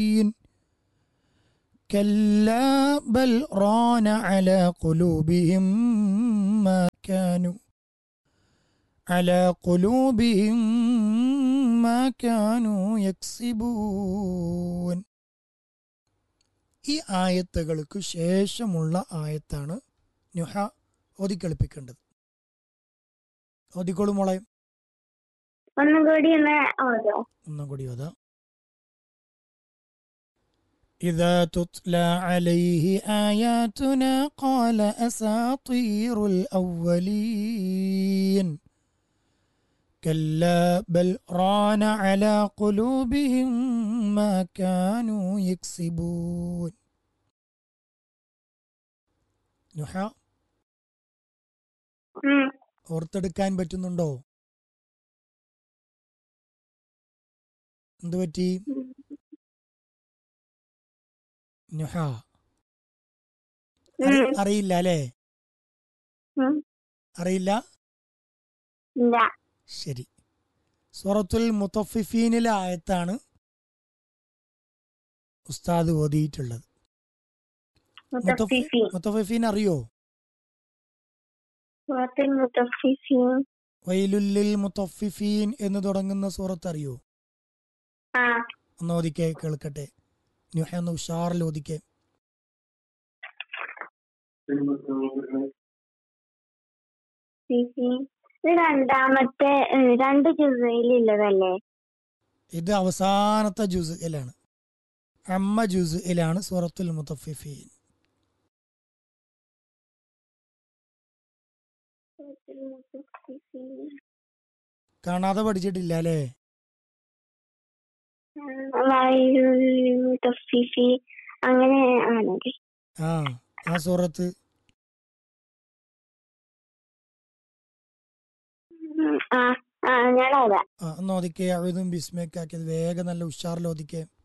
كلا بل ران على قلوبهم ما كانوا على قلوبهم ما كانوا يكسبون ഈ ആയത്തുകൾക്ക് ശേഷമുള്ള ആയത്താണ് നുഹ ഓതിക്കളിപ്പിക്കേണ്ടത് ഓതിക്കോളൂ മോളെ ഒന്നും കൂടി ഒന്ന് ഓതോ ഒന്നും കൂടി ഓതാ إذا تتلى عليه آياتنا قال أساطير الأولين كلا بل ران على قلوبهم ما كانوا يكسبون നുഹ ഉം. ഓർത്തെടുക്കാൻ പറ്റുന്നുണ്ടോ എന്ത് പറ്റി ഉം. നുഹ അറി- ഉം. അറിയില്ല അല്ലേ ഉം. അറിയില്ല ഇല്ല ശരി സൂറത്തുൽ മുത്തഫിഫീനിലെ ആയത്താണ് ഉസ്താദ് ഓതിയിട്ടുള്ളത് മുത്തഫിഫീൻ മുത്തഫിഫീൻ അറിയോ സൂറത്തുൽ മുത്തഫിഫീൻ വൈലുല്ലിൽ മുത്തഫിഫീൻ എന്ന് തുടങ്ങുന്ന സൂറത്ത് അറിയോ ആ ഒന്ന് ഓദിക്കെ കേൾക്കട്ടെ നുഹ ഒന്ന് ഉഷാറിൽ ഓദിക്കെ ഫിഫീൻ ഇത് രണ്ടാമത്തെ ഏഹ്, രണ്ട് ജുസയിലുള്ളതല്ലേ ഇത് അവസാനത്തെ ജുസിലാണ് അമ്മ ജുസിലാണ് സൂറത്തുൽ മുത്തഫിഫീൻ സൂറത്തുൽ മുത്തഫിഫീൻ. കാണാതെ പഠിച്ചിട്ടില്ല അല്ലേ ആ, വൈലുൽ മുത്തഫിഫീൻ. അങ്ങനെ ആണല്ലേ ആ ആ സൂറത്ത് ഉം, ആ ആ ഞാൻ അതാ ആ ഒന്ന് ഓദിക്കെ അഴുതും ബിസ്മയൊക്കെ ആക്കിയത് വേഗം നല്ല ഉഷാറിൽ ഓദിക്കെ